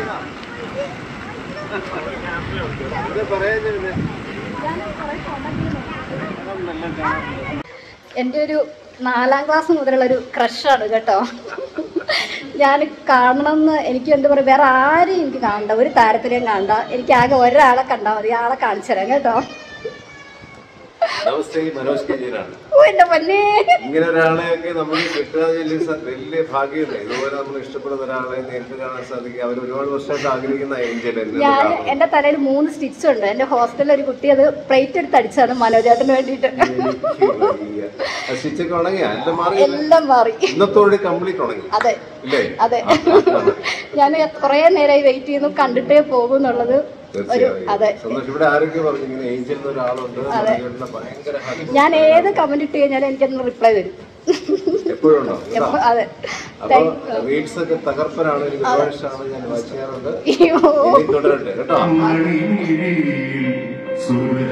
എൻ്റെ ഒരു നാലാം ക്ലാസ് മുതലുള്ള ഒരു ക്രഷാണ് കേട്ടോ ഞാൻ കാണണമെന്ന് എനിക്ക് എന്താ പറയുക വേറെ ആരെയും എനിക്ക് കാണണ്ട ഒരു താരത്തിനെയും കാണണ്ട എനിക്ക് ആകെ ഒരാളെ കണ്ടാൽ മതി ആളെ കാണിച്ചു തരാം കേട്ടോ നമസ്തേ മനോജ് കെ ജയനാണ് ഓ എൻ്റെ പൊന്നേ ഇങ്ങനെ ഒരാളെയൊക്കെ നമുക്ക് കിട്ടുക വലിയ സ- വലിയ ഭാഗ്യമല്ലേ ഇതുപോലെ നമ്മൾ ഇഷ്ടപ്പെടുന്ന ഒരാളെ നേരിട്ട് കാണാൻ സാധിക്കുക അവർ ഒരുപാട് വർഷമായിട്ട് ആഗ്രഹിക്കുന്ന ഏഞ്ചൽ എന്നെ ഞാൻ കാണണം. എൻ്റെ തലയിൽ മൂന്ന് സ്റ്റിച്ച് ഉണ്ട് എൻ്റെ ഹോസ്റ്റലിൽ ഒരു കുട്ടി അത് പ്ലേറ്റ് എടുത്ത് അടിച്ചതാണ് മനോജേട്ടന് വേണ്ടിയിട്ട് എനിക്ക് വയ്യ. ആ സ്റ്റിച്ചൊക്കെ ഉണങ്ങിയ എല്ലാം മാറി എല്ലാം മാറി ഇന്നത്തോടെ കംപ്ലീറ്റ് ഉണങ്ങി അതെ ഇല്ലേ അതെ ഞാൻ കുറേ നേരമായി വെയിറ്റ് ചെയ്യുന്നു കണ്ടിട്ടേ പോകുന്നുള്ളത് ഒരു തീർച്ചയായും അതെ സന്തോഷം ഇവിടെ ആരൊക്കെ പറഞ്ഞു ഇങ്ങനെ ഏഞ്ചൽ എന്ന ഒരാളുണ്ട് മനോജേട്ടനെ ഭയങ്കര happy. ഞാൻ ഏത് കമന്റ് ഇട്ട് കഴിഞ്ഞാലും എനിക്കതിന് റിപ്ലൈ തരും എപ്പോഴും ഉണ്ടോ കേട്ടോ? എപ്പ- അതെ അപ്പൊ റീഡ്സ് ഒക്കെ തകർപ്പനാണ് എനിക്ക് ഒരുപാട് ഇഷ്ടമാണ് ഞാൻ വായിച്ച് ചെയ്യാറുണ്ട് അയ്യോ ഇനി തുടരട്ടെ കേട്ടോ മണിമിഴിയിൽ സൂര്യ